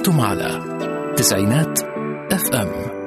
أنتم على تسعينات اف ام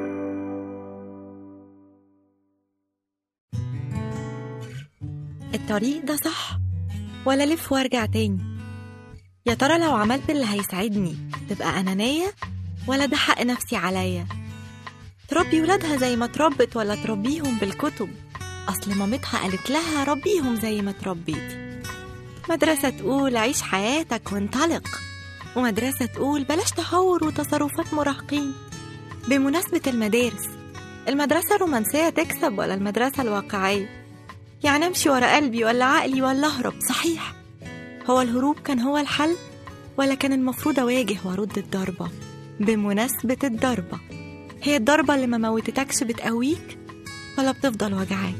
الطريق ده صح ولا لف وارجع تاني يا ترى لو عملت اللي هيسعدني تبقى أنانية ولا ده حق نفسي عليا تربي ولادها زي ما تربت ولا تربيهم بالكتب أصل مامتها قالت لها ربيهم زي ما تربيتي مدرسة تقول عيش حياتك وانطلق ومدرسة تقول بلاش تهور وتصرفات مراهقين بمناسبة المدارس المدرسة الرومانسية تكسب ولا المدرسة الواقعية يعني امشي ورا قلبي ولا عقلي ولا اهرب صحيح هو الهروب كان هو الحل ولا كان المفروض اواجه وارد الضربة بمناسبة الضربة هي الضربة اللي ما موتتكش بتقويك ولا بتفضل وجعاك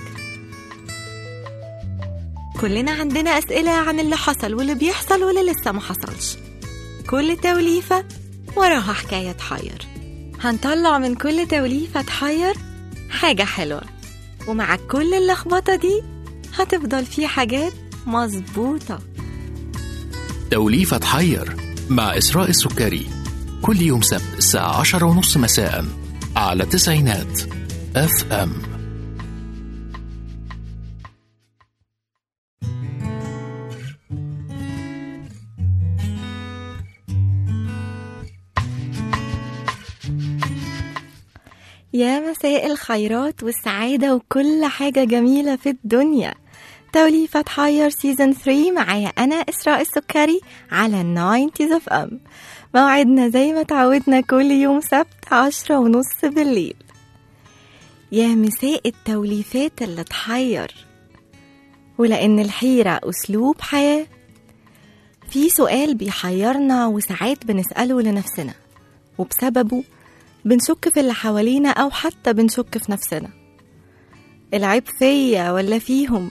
كلنا عندنا أسئلة عن اللي حصل واللي بيحصل واللي لسه ما حصلش كل توليفة وراها حكاية تحير هنطلع من كل توليفة تحير حاجة حلوة ومع كل اللخبطة دي هتفضل في حاجات مظبوطة توليفة حير مع إسراء السكري كل يوم سبت الساعة عشرة ونص مساء على تسعينات اف ام يا مساء الخيرات والسعادة وكل حاجة جميلة في الدنيا توليفة حير سيزن 3 معايا أنا إسراء السكري على الناينتيز اف ام موعدنا زي ما تعودنا كل يوم سبت عشرة ونص بالليل يا مساء التوليفات اللي تحير ولأن الحيرة أسلوب حياة في سؤال بيحيرنا وساعات بنسأله لنفسنا وبسببه بنشك في اللي حوالينا أو حتى بنشك في نفسنا العيب فيا ولا فيهم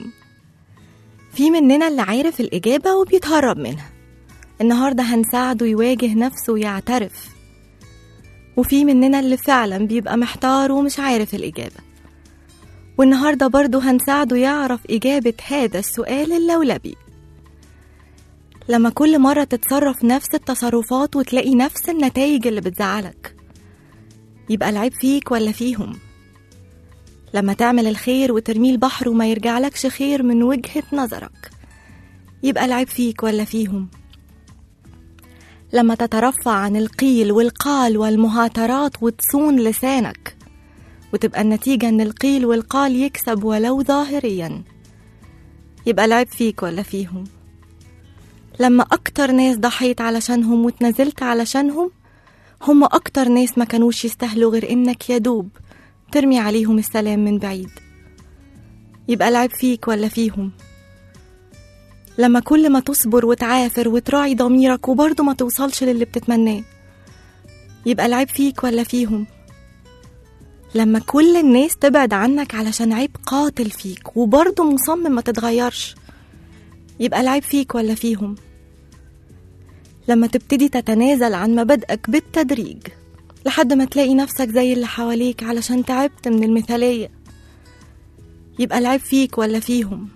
في مننا اللي عارف الإجابة وبيتهرب منها النهاردة هنساعده يواجه نفسه ويعترف وفي مننا اللي فعلا بيبقى محتار ومش عارف الإجابة والنهاردة برضه هنساعده يعرف إجابة هذا السؤال اللولبي لما كل مرة تتصرف نفس التصرفات وتلاقي نفس النتائج اللي بتزعلك يبقى العيب فيك ولا فيهم لما تعمل الخير وترميه البحر وما يرجعلكش خير من وجهة نظرك يبقى العيب فيك ولا فيهم لما تترفع عن القيل والقال والمهاترات وتصون لسانك وتبقى النتيجة ان القيل والقال يكسب ولو ظاهريا يبقى العيب فيك ولا فيهم لما أكتر ناس ضحيت علشانهم وتنزلت علشانهم هم أكتر ناس ما كانوش يستاهلوا غير إنك يا دوب ترمي عليهم السلام من بعيد يبقى العيب فيك ولا فيهم لما كل ما تصبر وتعافر وتراعي ضميرك وبرضه ما توصلش للي بتتمناه يبقى العيب فيك ولا فيهم لما كل الناس تبعد عنك علشان عيب قاتل فيك وبرضه مصمم ما تتغيرش يبقى العيب فيك ولا فيهم لما تبتدي تتنازل عن مبادئك بالتدريج لحد ما تلاقي نفسك زي اللي حواليك علشان تعبت من المثالية يبقى العيب فيك ولا فيهم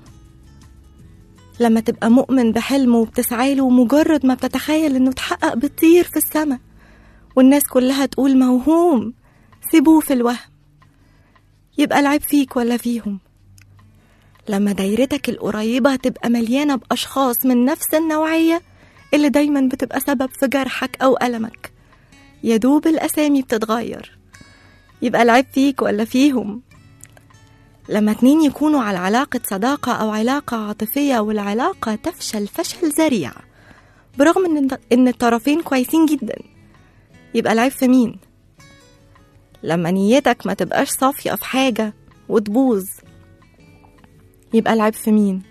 لما تبقى مؤمن بحلم وبتسعاله ومجرد ما بتتخيل انه اتحقق بتطير في السما والناس كلها تقول موهوم سيبوه في الوهم يبقى العيب فيك ولا فيهم لما دايرتك القريبة تبقى مليانة بأشخاص من نفس النوعية اللي دايما بتبقى سبب في جرحك أو ألمك يا دوب الأسامي بتتغير يبقى العيب فيك ولا فيهم لما اتنين يكونوا على علاقة صداقة أو علاقة عاطفية والعلاقة تفشل فشل ذريع برغم إن, إن الطرفين كويسين جدا يبقى العيب في مين؟ لما نيتك ما تبقاش صافية في حاجة وتبوظ يبقى العيب في مين؟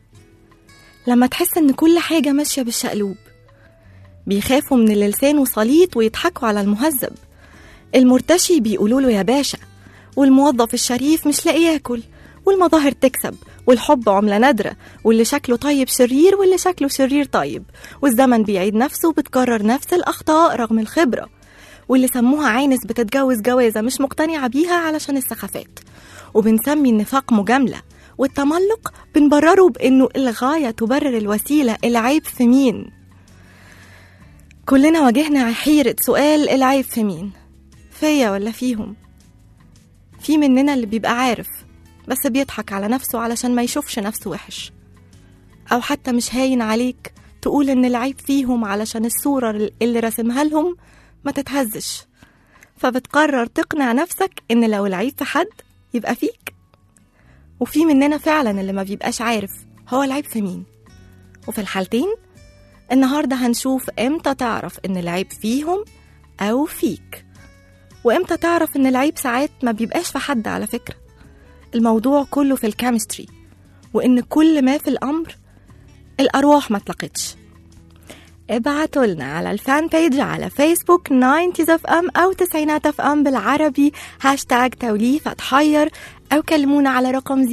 لما تحس إن كل حاجة ماشية بالشقلوب بيخافوا من اللي لسانه سليط ويضحكوا على المهذب المرتشي بيقولوا له يا باشا والموظف الشريف مش لاقي ياكل والمظاهر تكسب والحب عملة نادرة واللي شكله طيب شرير واللي شكله شرير طيب والزمن بيعيد نفسه وبتكرر نفس الأخطاء رغم الخبرة واللي سموها عانس بتتجوز جوازة مش مقتنعة بيها علشان السخافات وبنسمي النفاق مجاملة والتملق بنبرره بإنه الغاية تبرر الوسيلة العيب في مين كلنا واجهنا حيرة سؤال العيب في مين فيا ولا فيهم في مننا اللي بيبقى عارف بس بيضحك على نفسه علشان ما يشوفش نفسه وحش أو حتى مش هاين عليك تقول إن العيب فيهم علشان الصورة اللي رسمها لهم ما تتهزش فبتقرر تقنع نفسك إن لو العيب في حد يبقى فيك وفي مننا فعلا اللي ما بيبقاش عارف هو العيب في مين وفي الحالتين النهاردة هنشوف امتى تعرف ان العيب فيهم او فيك وامتى تعرف ان العيب ساعات ما بيبقاش في حد على فكرة الموضوع كله في الكيمستري وان كل ما في الامر الارواح ما اتلقتش ابعتوا لنا على الفان بيج على فيسبوك 90 اف ام او تسعينات اف ام بالعربي هاشتاج توليفة تحير او كلمونا على رقم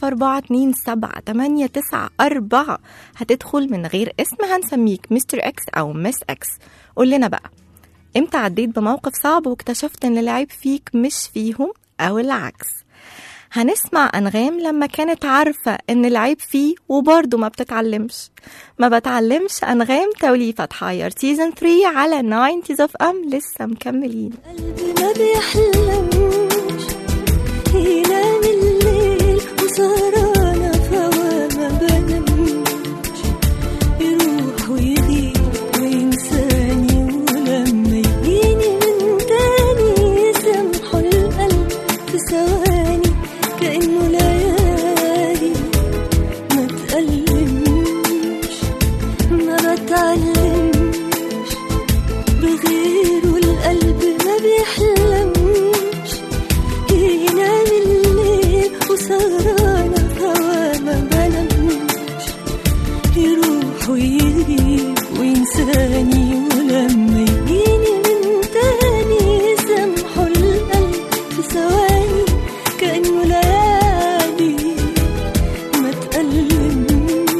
01427 هتدخل من غير اسم هنسميك مستر اكس او مس اكس قول لنا بقى امتى عديت بموقف صعب واكتشفت ان العيب فيك مش فيهم او العكس هنسمع أنغام لما كانت عارفة إن العيب فيه وبرضه ما بتتعلمش ما بتعلمش أنغام توليفة حاير سيزون 3 على 90 اوف ام لسه مكملين قلبي ما بيحلمش ينام الليل وسهرانة فوا ما بنامش يروح ويغيب وينساني ولما يجيني من تاني يسامحه القلب في ثواني كأنه ليالي ما تألمش ما بتعلمش بغيره القلب ما بيحلمش ينام الليل وسهرانة فوا ما بنامش يروح ويجيب وينساني ولما يجيني من تاني يسامحه القلب في ثواني كأنه ليالي ما تألمش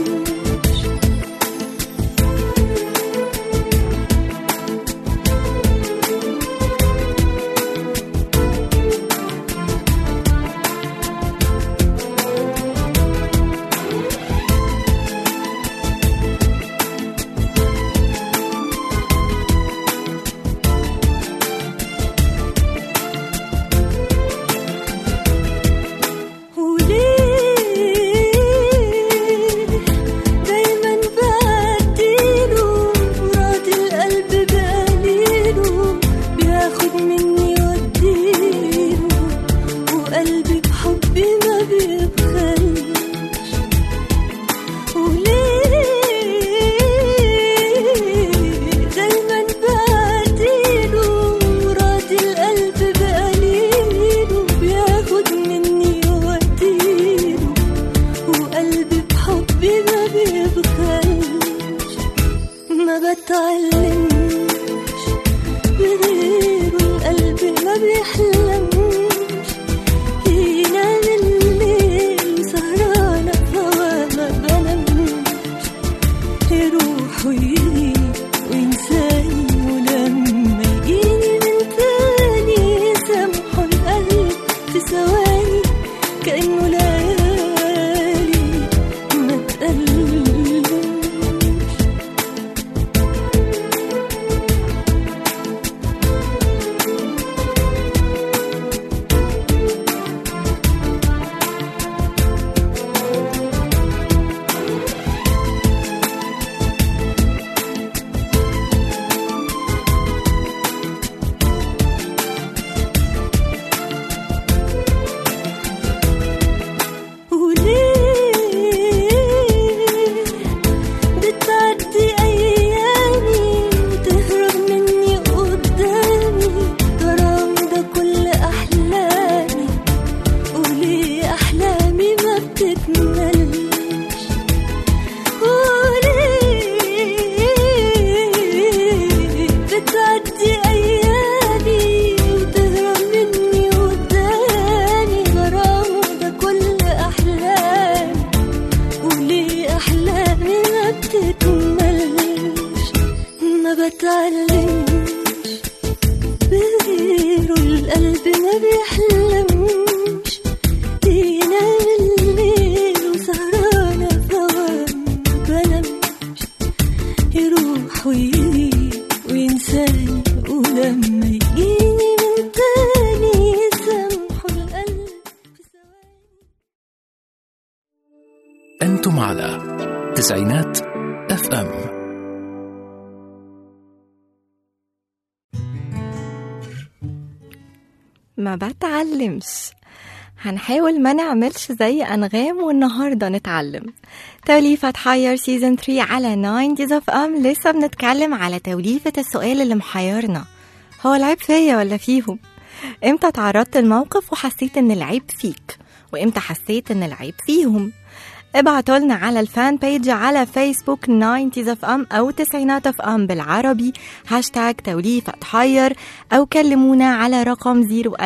وليه دايما بعديله راضي القلب بقليله بياخد مني واديله وقلبي بحبي ما بيبخلش وليه دايما بعديله راضي القلب بقليله بياخد مني واديله وقلبي بحبي ما بيبخلش ما بتعلمش بغيره القلب ما بيحلمش ينام الليل سهرانة فوا ما بنامش يروح ويغيب وينساني ولما يجيني من تاني يسامحه القلب في ثواني كأنه ليالي ما تقلمش وليه بتعدي أيامي وتهرب مني قدامي غرامي ده كل أحلامي وليه أحلامي ما بتكملش وليه بتعدي أيامي وتهرب مني قدامي غرامه ده كل أحلامي وليه أحلامي ما بتكملش ما بتعلمش بغيره القلب ما بيحلمش ينام الليل وسهرانة فوا ما بنامش يروح ويغيب وينساني ولما يجيني من تاني يسامحه القلب في ثواني أنتم على تسعينات اف ام ما بتعلمش هنحاول ما نعملش زي أنغام والنهاردة نتعلم توليفة حير سيزن 3 على 90 اوف ام لسه بنتكلم على توليفة السؤال اللي محيرنا هو العيب فيا ولا فيهم امتى تعرضت الموقف وحسيت ان العيب فيك وامتى حسيت ان العيب فيهم ابعتوا لنا على الفان بيج على فيسبوك 90 اف ام او تسعينات اف ام بالعربي هاشتاج توليفة حير او كلمونا على رقم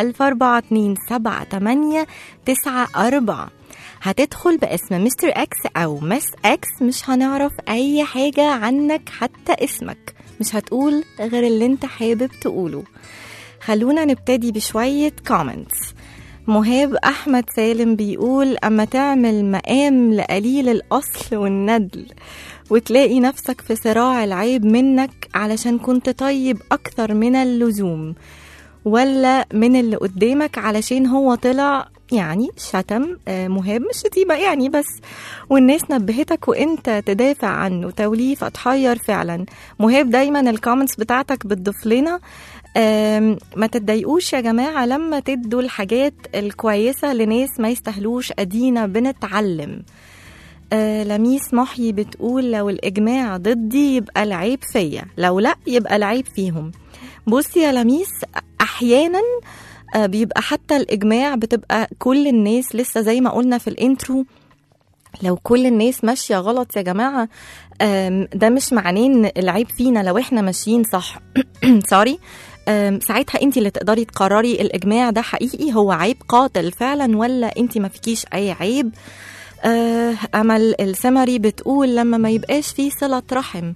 014278894 هتدخل باسم مستر اكس او مس اكس مش هنعرف اي حاجة عنك حتى اسمك مش هتقول غير اللي انت حابب تقوله خلونا نبتدي بشوية كومنتس مهاب أحمد سالم بيقول أما تعمل مقام لقليل الأصل والندل وتلاقي نفسك في صراع العيب منك علشان كنت طيب أكثر من اللزوم ولا من اللي قدامك علشان هو طلع يعني شتم آه، مهاب مش شتيمة يعني بس والناس نبهتك وانت تدافع عنه توليف اتحير فعلا مهاب دايما الكومنتس بتاعتك بتضيف لنا آم، ما تتضايقوش يا جماعة لما تدوا الحاجات الكويسة لناس ما يستهلوش أدينا بنتعلم آه لميس محيي بتقول لو الإجماع ضدي يبقى العيب فيا لو لا يبقى العيب فيهم بصي يا لميس أحيانا آه بيبقى حتى الإجماع بتبقى كل الناس لسه زي ما قلنا في الانترو لو كل الناس ماشية غلط يا جماعة آم، ده مش معناه ان العيب فينا لو احنا ماشيين صح سوري آم، ساعتها انت اللي تقدري تقرري الاجماع ده حقيقي هو عيب قاتل فعلا ولا انت ما فيكيش اي عيب آه، امل السمري بتقول لما ما يبقاش فيه صله رحم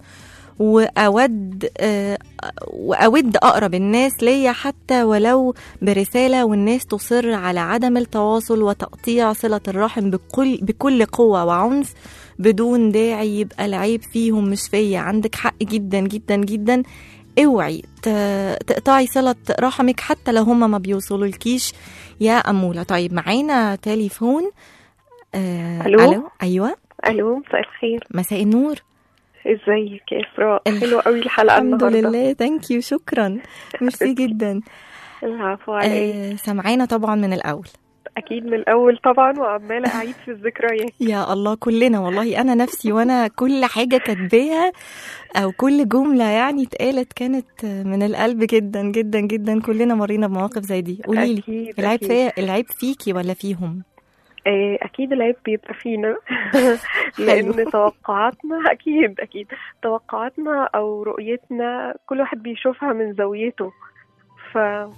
واود آه، واود اقرب الناس ليا حتى ولو برساله والناس تصر على عدم التواصل وتقطيع صله الرحم بكل بكل قوه وعنف بدون داعي يبقى العيب فيهم مش فيا عندك حق جدا جدا جدا اوعي ت- تقطعي صلة رحمك حتى لو هما ما بيوصلولكيش يا أمولة طيب معانا تليفون آه ألو؟ أيوة الو مساء الخير مساء النور ازيك يا اسراء الح- حلوه قوي الحلقه الحمد النهارده لله ثانك يو شكرا ميرسي جدا العفو على ايه آه سمعانا طبعا من الأول اكيد من الاول طبعا وعماله اعيد في الذكريات يا الله كلنا والله انا نفسي وانا كل حاجه كاتباها او كل جمله يعني اتقالت كانت من القلب جدا جدا جدا كلنا مرينا بمواقف زي دي قولي لي اكيد العيب أكيد. فيا العيب فيكي ولا فيهم آه، اكيد العيب بيبقى فينا لان توقعاتنا اكيد اكيد توقعاتنا او رؤيتنا كل واحد بيشوفها من زاويته ف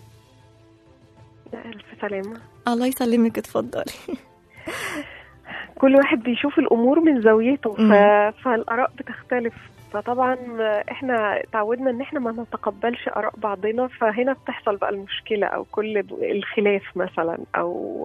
الف سلامه الله يسلمك اتفضلي كل واحد بيشوف الامور من زاويته ف... مم. فالاراء بتختلف فطبعا احنا تعودنا ان احنا ما نتقبلش اراء بعضنا فهنا بتحصل بقى المشكله او كل الخلاف مثلا او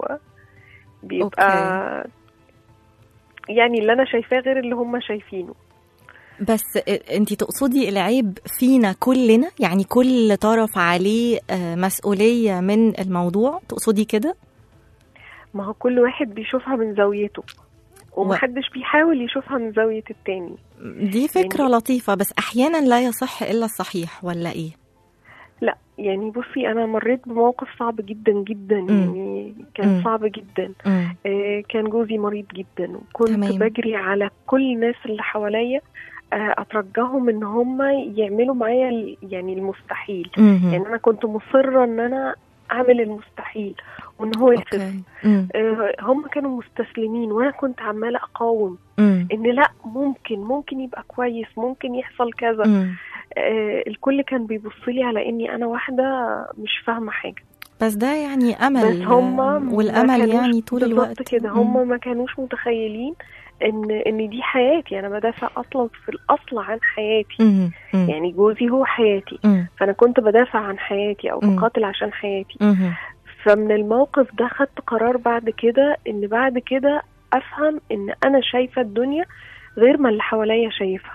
بيبقى يعني اللي انا شايفاه غير اللي هم شايفينه بس انت تقصدي العيب فينا كلنا يعني كل طرف عليه آه، مسؤوليه من الموضوع تقصدي كده ما هو كل واحد بيشوفها من زاويته ومحدش بيحاول يشوفها من زاويه التاني دي فكره يعني- لطيفه بس احيانا لا يصح الا الصحيح ولا ايه لا يعني بصي انا مريت بموقف صعب جدا جدا مم. يعني كان مم. صعب جدا مم. آه، كان جوزي مريض جدا وكنت تمام. تمام. بجري على كل الناس اللي حواليا آه، اترجاهم ان هم يعملوا معايا ال- يعني المستحيل مهم. يعني انا كنت مصره ان انا اعمل المستحيل وان هو يخف اوكي مم. آه، هم كانوا مستسلمين وانا كنت عماله اقاوم مم. ان لا ممكن ممكن يبقى كويس ممكن يحصل كذا مم. آه، الكل كان بيبص لي على اني انا واحده مش فاهمه حاجه بس ده يعني امل بس هم والامل يعني طول الوقت كده مم. هم ما كانوش متخيلين ان ان دي حياتي انا بدافع اصلا في الاصل عن حياتي مم. مم. يعني جوزي هو حياتي مم. فانا كنت بدافع عن حياتي او مم. بقاتل عشان حياتي مم. فمن الموقف ده خدت قرار بعد كده ان بعد كده افهم ان انا شايفه الدنيا غير ما اللي حواليا شايفها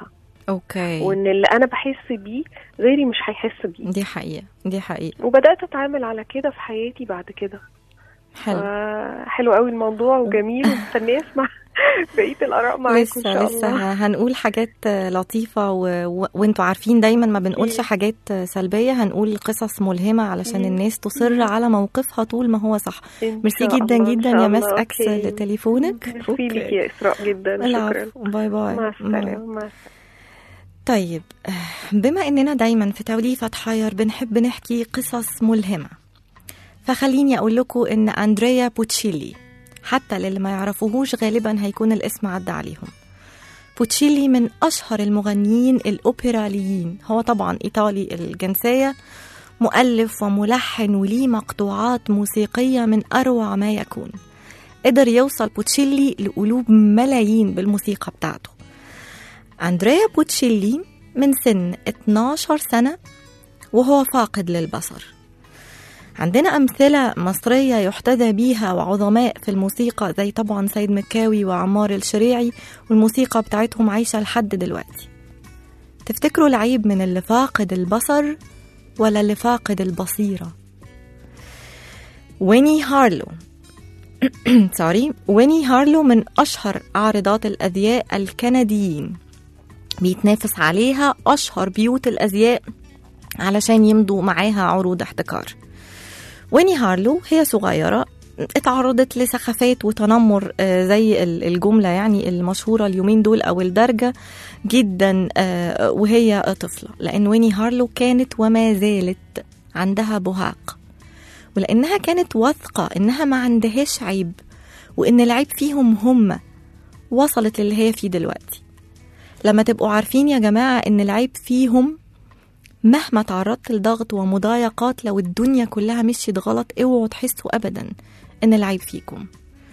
اوكي وان اللي انا بحس بيه غيري مش هيحس بيه دي حقيقة دي حقيقة وبدات اتعامل على كده في حياتي بعد كده حلو آه، حلو قوي الموضوع وجميل ومستنيه اسمع بقيه الاراء معاكم ان لسه شاء لسه الله ه- هنقول حاجات آه، لطيفة و... و... وانتوا عارفين دايما ما بنقولش أكيد. حاجات آه، سلبية هنقول قصص ملهمة علشان مم. الناس تصر على موقفها طول ما هو صح إن ميرسي شاء جدا الله، إن جدا شاء يا مس الله. اكس أوكي. لتليفونك ميرسي ليكي يا اسراء جدا شكرا العفو باي باي مع باي. السلامه مع السلامه طيب آه، بما اننا دايما في توليفة حير بنحب نحكي قصص ملهمة فخليني اقول لكم ان اندريا بوتشيلي حتى للي ما يعرفوهوش غالبا هيكون الاسم عدى عليهم بوتشيلي من اشهر المغنيين الاوبراليين هو طبعا ايطالي الجنسية مؤلف وملحن وليه مقطوعات موسيقية من اروع ما يكون قدر يوصل بوتشيلي لقلوب ملايين بالموسيقى بتاعته أندريا بوتشيلي من سن 12 سنة وهو فاقد للبصر عندنا أمثلة مصرية يحتذى بيها وعظماء في الموسيقى زي طبعا سيد مكاوي وعمار الشريعي والموسيقى بتاعتهم عايشة لحد دلوقتي تفتكروا العيب من اللي فاقد البصر ولا اللي فاقد البصيرة ويني هارلو سوري ويني هارلو من أشهر عارضات الأزياء الكنديين بيتنافس عليها أشهر بيوت الأزياء علشان يمضوا معاها عروض احتكار ويني هارلو هي صغيرة اتعرضت لسخافات وتنمر آه، زي ال- الجملة يعني المشهورة اليومين دول أو الدرجة جدا آه، وهي طفلة لأن ويني هارلو كانت وما زالت عندها بهاق ولأنها كانت واثقة إنها ما عندهاش عيب وإن العيب فيهم هم وصلت للي هي فيه دلوقتي لما تبقوا عارفين يا جماعة إن العيب فيهم مهما تعرضت لضغط ومضايقات لو الدنيا كلها مشيت غلط اوعوا تحسوا أبدا إن العيب فيكم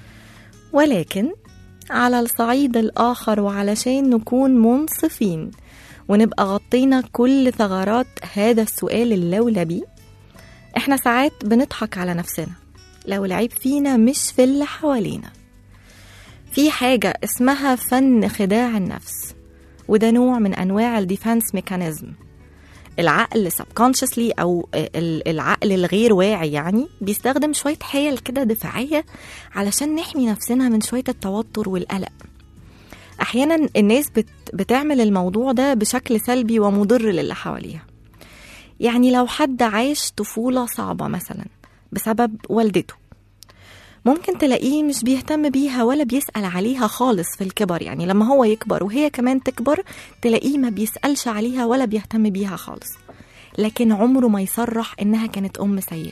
ولكن على الصعيد الآخر وعلشان نكون منصفين ونبقى غطينا كل ثغرات هذا السؤال اللولبي احنا ساعات بنضحك على نفسنا لو العيب فينا مش في اللي حوالينا في حاجة اسمها فن خداع النفس وده نوع من أنواع الديفانس ميكانيزم العقل subconsciously أو ال- العقل الغير واعي يعني بيستخدم شوية حيل كده دفاعية علشان نحمي نفسنا من شوية التوتر والقلق أحيانا الناس بت بتعمل الموضوع ده بشكل سلبي ومضر للي حواليها يعني لو حد عاش طفولة صعبة مثلا بسبب والدته ممكن تلاقيه مش بيهتم بيها ولا بيسأل عليها خالص في الكبر يعني لما هو يكبر وهي كمان تكبر تلاقيه ما بيسألش عليها ولا بيهتم بيها خالص لكن عمره ما يصرح إنها كانت أم سيئة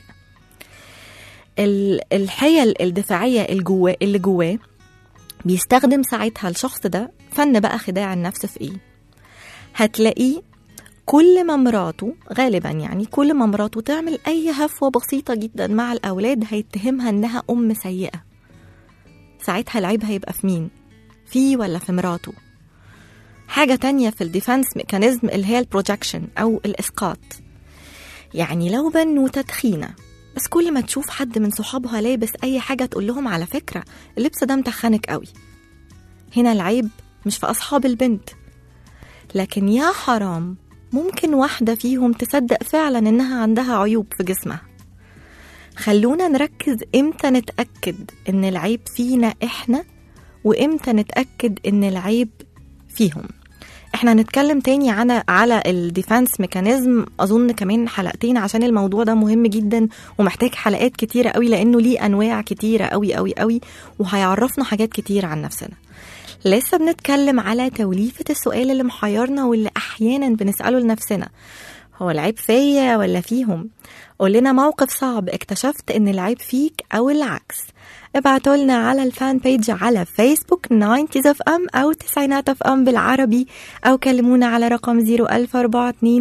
ال- الحيل الدفاعية الجوا اللي جواه بيستخدم ساعتها الشخص ده فن بقى خداع النفس في ايه هتلاقيه كل ما مراته غالبا يعني كل ما مراته تعمل اي هفوه بسيطه جدا مع الاولاد هيتهمها انها ام سيئه ساعتها العيب هيبقى في مين فيه ولا في مراته حاجه تانية في الديفنس ميكانيزم اللي هي البروجكشن او الاسقاط يعني لو بنوته تخينه بس كل ما تشوف حد من صحابها لابس اي حاجه تقول لهم على فكره اللبس ده متخنك قوي هنا العيب مش في اصحاب البنت لكن يا حرام ممكن واحدة فيهم تصدق فعلا إنها عندها عيوب في جسمها خلونا نركز إمتى نتأكد إن العيب فينا إحنا وإمتى نتأكد إن العيب فيهم احنا هنتكلم تاني على على الديفانس ميكانيزم اظن كمان حلقتين عشان الموضوع ده مهم جدا ومحتاج حلقات كتيره قوي لانه ليه انواع كتيره قوي قوي قوي وهيعرفنا حاجات كتير عن نفسنا لسه بنتكلم على توليفة السؤال اللي محيرنا واللي أحيانا بنسأله لنفسنا هو العيب فيا ولا فيهم قول لنا موقف صعب اكتشفت ان العيب فيك او العكس ابعتوا لنا على الفان بيج على فيسبوك 90 اف ام او تسعينات اف ام بالعربي او كلمونا على رقم 01042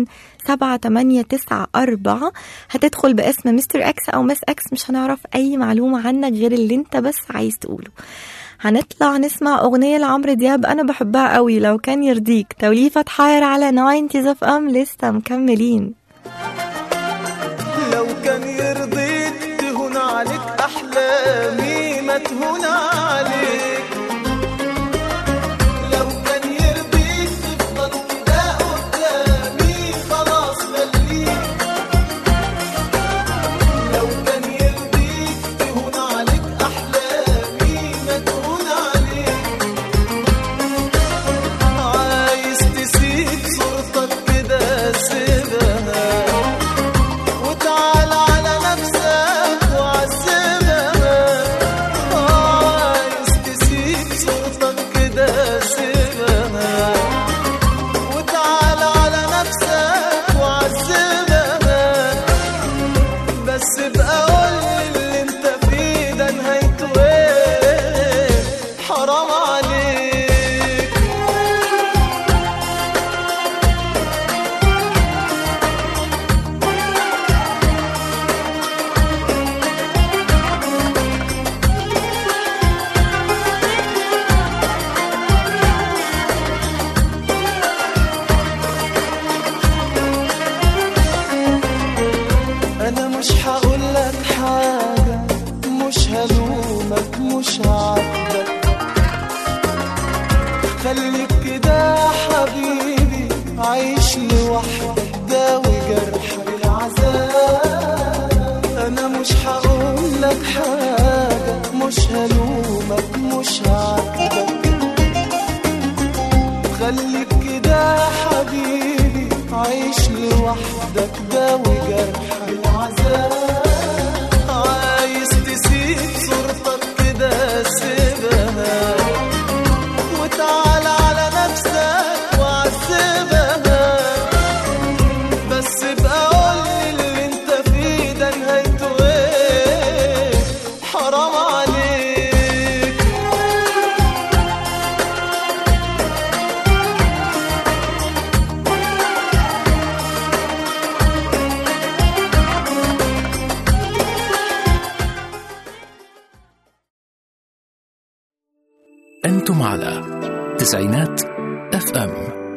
7894 هتدخل باسم مستر اكس او مس اكس مش هنعرف اي معلومة عنك غير اللي انت بس عايز تقوله هنطلع نسمع أغنية لعمرو دياب أنا بحبها قوي لو كان يرضيك توليفة حاير على 90 اف ام لسه مكملين لو كان يرضيك تهون عليك احلامي ما تهون عليك لو كان يرضيك تفضل كده تعيش لوحدك داوي جرح العذاب عايز تسيب صورتك كده سيبها وتعال على نفسك وعذبها بس بقى قولي اللي انت فيه ده نهايته ايه حرام عليك أنتم على تسعينات اف ام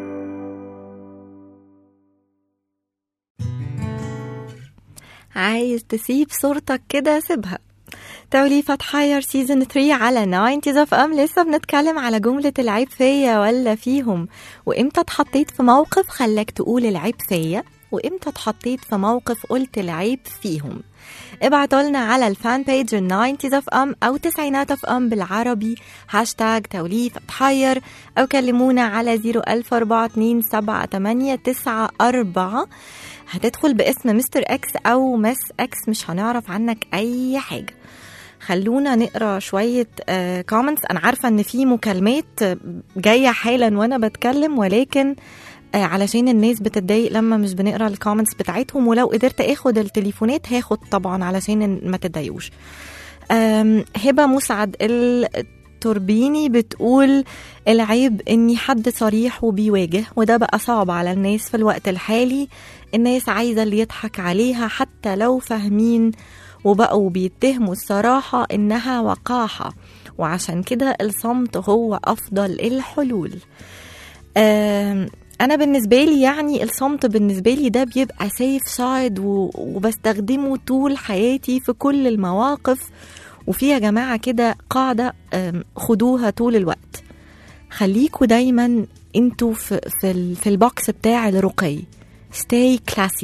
عايز تسيب صورتك كده سيبها توليفة حاير سيزون 3 على 90 اوف ام لسه بنتكلم على جملة العيب فيا ولا فيهم وامتى اتحطيت في موقف خلاك تقول العيب فيا وامتى اتحطيت في موقف قلت العيب فيهم ابعتوا لنا على الفان بيج 90 اوف ام او تسعينات اوف ام بالعربي هاشتاج توليف اتحير او كلمونا على 014278994 هتدخل باسم مستر اكس او مس اكس مش هنعرف عنك اي حاجه خلونا نقرا شويه كومنتس انا عارفه ان في مكالمات آه، جايه حالا وانا بتكلم ولكن آه، علشان الناس بتتضايق لما مش بنقرا الكومنتس بتاعتهم ولو قدرت اخد التليفونات هاخد طبعا علشان ما تتضايقوش آم، هبه مسعد التوربيني بتقول العيب اني حد صريح وبيواجه وده بقى صعب على الناس في الوقت الحالي الناس عايزه اللي يضحك عليها حتى لو فاهمين وبقوا بيتهموا الصراحه انها وقاحه وعشان كده الصمت هو افضل الحلول آم، انا بالنسبه لي يعني الصمت بالنسبه لي ده بيبقى سيف سايد و- وبستخدمه طول حياتي في كل المواقف وفي يا جماعه كده قاعده آم، خدوها طول الوقت خليكوا دايما انتوا في في, ال- في البوكس بتاع الرقي stay classy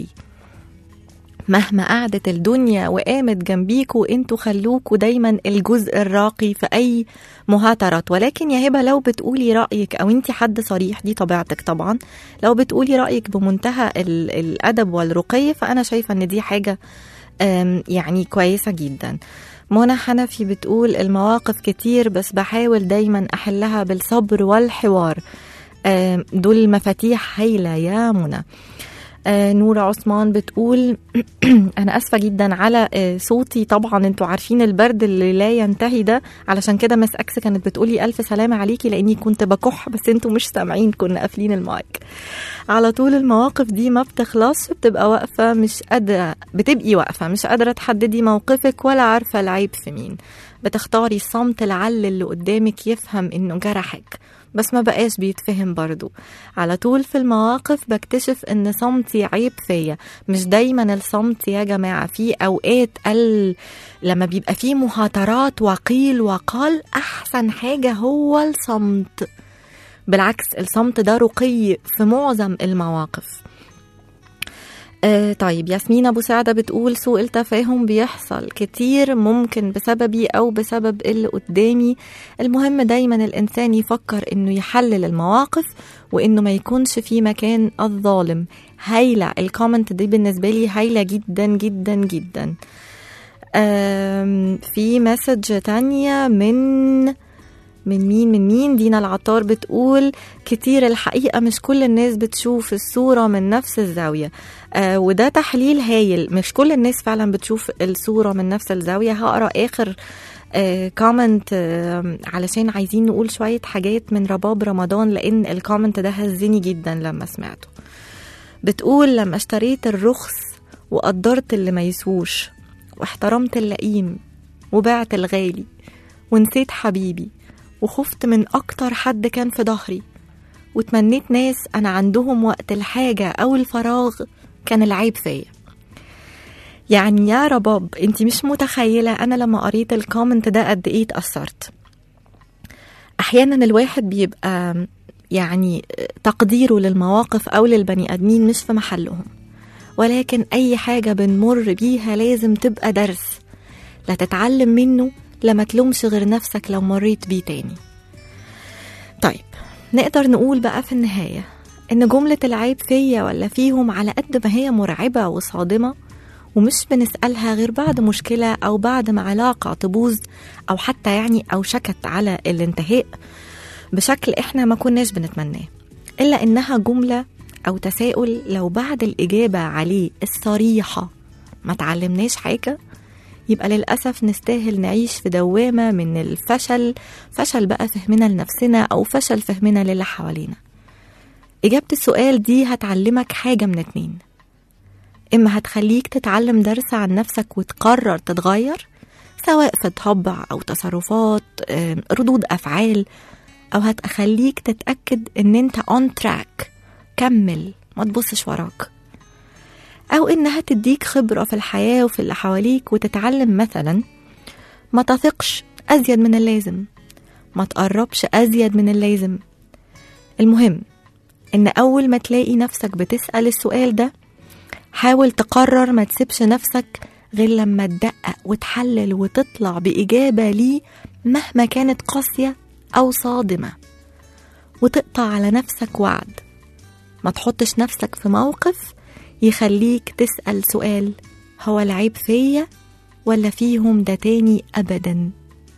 مهما قعدت الدنيا وقامت جنبيكوا انتوا خلوكوا دايما الجزء الراقي في اي مهاترات ولكن يا هبه لو بتقولي رايك او انت حد صريح دي طبيعتك طبعا لو بتقولي رايك بمنتهى ال- الادب والرقي فانا شايفه ان دي حاجه آم، يعني كويسه جدا منى حنفي بتقول المواقف كتير بس بحاول دايما احلها بالصبر والحوار آم، دول مفاتيح هايله يا منى آه، نورة عثمان بتقول أنا أسفة جدا على آه، صوتي طبعا انتوا عارفين البرد اللي لا ينتهي ده علشان كده مس أكس كانت بتقولي ألف سلامة عليكي لأني كنت بكح بس انتوا مش سامعين كنا قافلين المايك على طول المواقف دي ما بتخلصش بتبقى واقفة مش قادرة بتبقي واقفة مش قادرة تحددي موقفك ولا عارفة العيب في مين بتختاري الصمت لعل اللي قدامك يفهم انه جرحك بس ما بقاش بيتفهم برضو على طول في المواقف بكتشف ان صمتي عيب فيا مش دايما الصمت يا جماعة في اوقات ال... لما بيبقى فيه مهاترات وقيل وقال احسن حاجة هو الصمت بالعكس الصمت ده رقي في معظم المواقف آه طيب ياسمين ابو سعده بتقول سوء التفاهم بيحصل كتير ممكن بسببي او بسبب اللي قدامي المهم دايما الانسان يفكر انه يحلل المواقف وانه ما يكونش في مكان الظالم هايله الكومنت دي بالنسبه لي هايله جدا جدا جدا آم، في مسج تانية من من مين من مين دينا العطار بتقول كتير الحقيقة مش كل الناس بتشوف الصورة من نفس الزاوية آه وده تحليل هايل مش كل الناس فعلا بتشوف الصورة من نفس الزاوية هقرا آخر آه كومنت آه علشان عايزين نقول شوية حاجات من رباب رمضان لأن الكومنت ده هزني جدا لما سمعته بتقول لما اشتريت الرخص وقدرت اللي ما يسوش واحترمت اللئيم وبعت الغالي ونسيت حبيبي وخفت من أكتر حد كان في ظهري وتمنيت ناس أنا عندهم وقت الحاجة أو الفراغ كان العيب فيا يعني يا رباب انت مش متخيلة أنا لما قريت الكومنت ده قد إيه اتأثرت أحيانا الواحد بيبقى يعني تقديره للمواقف أو للبني آدمين مش في محلهم ولكن أي حاجة بنمر بيها لازم تبقى درس لا تتعلم منه لما تلومش غير نفسك لو مريت بيه تاني طيب نقدر نقول بقى في النهاية إن جملة العيب فيا ولا فيهم على قد ما هي مرعبة وصادمة ومش بنسألها غير بعد مشكلة أو بعد ما علاقة تبوظ أو حتى يعني أوشكت على الانتهاء بشكل إحنا ما كناش بنتمناه إلا إنها جملة أو تساؤل لو بعد الإجابة عليه الصريحة ما تعلمناش حاجة يبقى للأسف نستاهل نعيش في دوامة من الفشل فشل بقى فهمنا لنفسنا أو فشل فهمنا للي حوالينا إجابة السؤال دي هتعلمك حاجة من اتنين إما هتخليك تتعلم درس عن نفسك وتقرر تتغير سواء في طبع أو تصرفات آم، ردود أفعال أو هتخليك تتأكد إن أنت on track كمل ما تبصش وراك أو إنها تديك خبرة في الحياة وفي اللي حواليك وتتعلم مثلا ما تثقش أزيد من اللازم ما تقربش أزيد من اللازم المهم إن أول ما تلاقي نفسك بتسأل السؤال ده حاول تقرر ما تسيبش نفسك غير لما تدقق وتحلل وتطلع بإجابة ليه مهما كانت قاسية أو صادمة وتقطع على نفسك وعد ما تحطش نفسك في موقف يخليك تسأل سؤال هو العيب فيا ولا فيهم ده تاني أبدا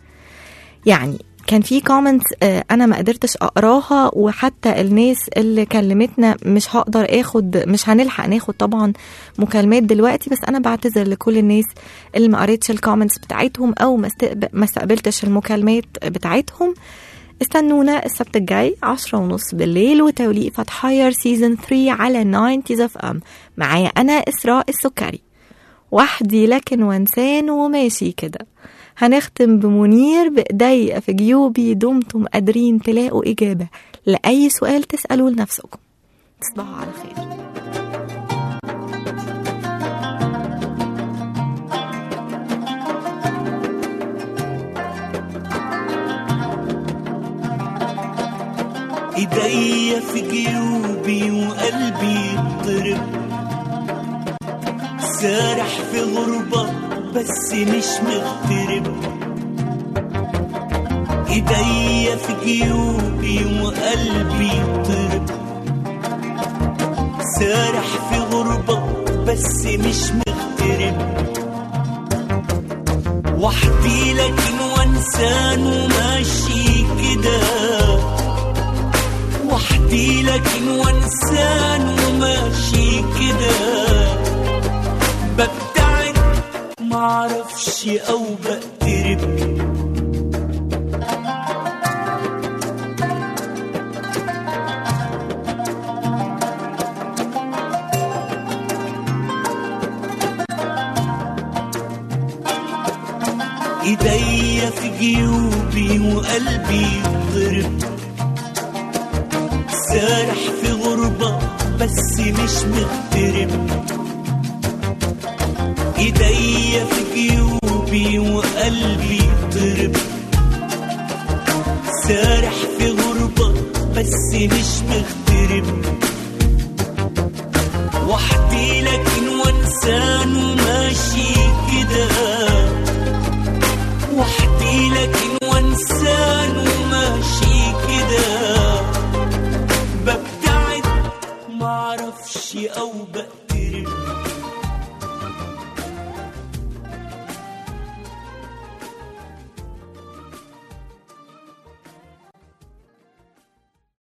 يعني كان في كومنتس انا ما قدرتش اقراها وحتى الناس اللي كلمتنا مش هقدر اخد مش هنلحق ناخد طبعا مكالمات دلوقتي بس انا بعتذر لكل الناس اللي ما قريتش الكومنتس بتاعتهم او ما استقب- ما استقبلتش المكالمات بتاعتهم استنونا السبت الجاي عشرة ونص بالليل وتوليق فتحير سيزون 3 على 90 اف ام معايا انا اسراء السكري وحدي لكن وانسان وماشي كده هنختم بمنير بإيدي في جيوبي دمتم قادرين تلاقوا إجابة لأي سؤال تسألوه لنفسكم تصبحوا على خير ايديا في جيوبي وقلبي يضرب سارح في غربة بس مش مغترب ايديا في جيوبي وقلبي يضرب سارح في غربة بس مش مغترب وحدي لكن وانسان وماشي كده وحدي لكن وانسان وماشي كده ببتعد معرفش او بقترب ايديا في جيوبي وقلبي يضرب سارح في غربة بس مش مغترب ايديا في جيوبي وقلبي طرب سارح في غربة بس مش مغترب وحدي لكن وانسان وماشي كده وحدي لكن وانسان وماشي كده ببتعد معرفش او بقترب